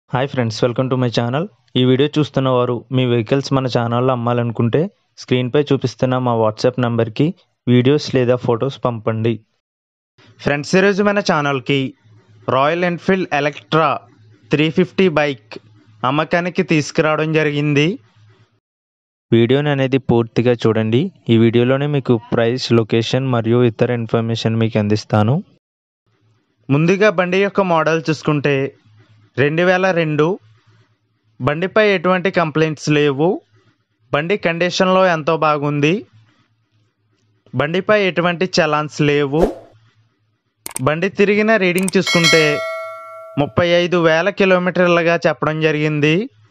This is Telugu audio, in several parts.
hi friends welcome to my channel ఈ వీడియో చూస్తున్న వారు మీ వెహికల్స్ మన ఛానల్లో అమ్మాలనుకుంటే స్క్రీన్పై చూపిస్తున్న మా వాట్సాప్ నంబర్కి వీడియోస్ లేదా ఫొటోస్ పంపండి ఫ్రెండ్స్ ఈరోజు మన ఛానల్కి Royal Enfield Electra three fifty bike అమ్మకానికి తీసుకురావడం జరిగింది వీడియోని అనేది పూర్తిగా చూడండి ఈ వీడియోలోనే మీకు ప్రైస్ లొకేషన్ మరియు ఇతర ఇన్ఫర్మేషన్ మీకు అందిస్తాను ముందుగా బండి యొక్క మోడల్ చూసుకుంటే రెండు వేల రెండు బండిపై ఎటువంటి కంప్లైంట్స్ లేవు బండి కండిషన్లో ఎంతో బాగుంది బండిపై ఎటువంటి చలాన్స్ లేవు బండి తిరిగిన రీడింగ్ చూసుకుంటే ముప్పై ఐదు వేల కిలోమీటర్లుగా చెప్పడం జరిగింది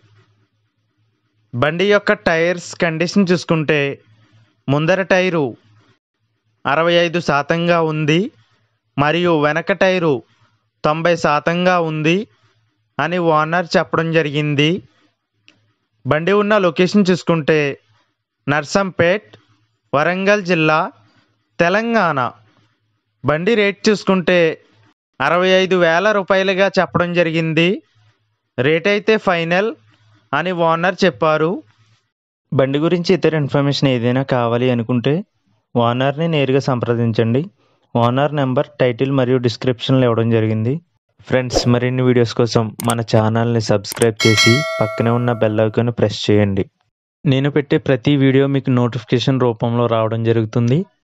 బండి యొక్క టైర్స్ కండిషన్ చూసుకుంటే ముందర టైరు అరవై ఐదు శాతంగా ఉంది మరియు వెనక టైరు తొంభై శాతంగా ఉంది అని ఓనర్ చెప్పడం జరిగింది బండి ఉన్న లొకేషన్ చూసుకుంటే నర్సంపేట్ వరంగల్ జిల్లా తెలంగాణ బండి రేట్ చూసుకుంటే అరవై ఐదు వేల రూపాయలుగా చెప్పడం జరిగింది రేట్ అయితే ఫైనల్ అని ఓనర్ చెప్పారు బండి గురించి ఇతర ఇన్ఫర్మేషన్ ఏదైనా కావాలి అనుకుంటే ఓనర్ని నేరుగా సంప్రదించండి ఓనర్ నెంబర్ టైటిల్ మరియు డిస్క్రిప్షన్లో ఇవ్వడం జరిగింది ఫ్రెండ్స్ మరిన్ని వీడియోస్ కోసం మన ఛానల్ని సబ్స్క్రైబ్ చేసి పక్కనే ఉన్న బెల్ ఐకాన్ ప్రెస్ చేయండి నేను పెట్టే ప్రతి వీడియో మీకు నోటిఫికేషన్ రూపంలో రావడం జరుగుతుంది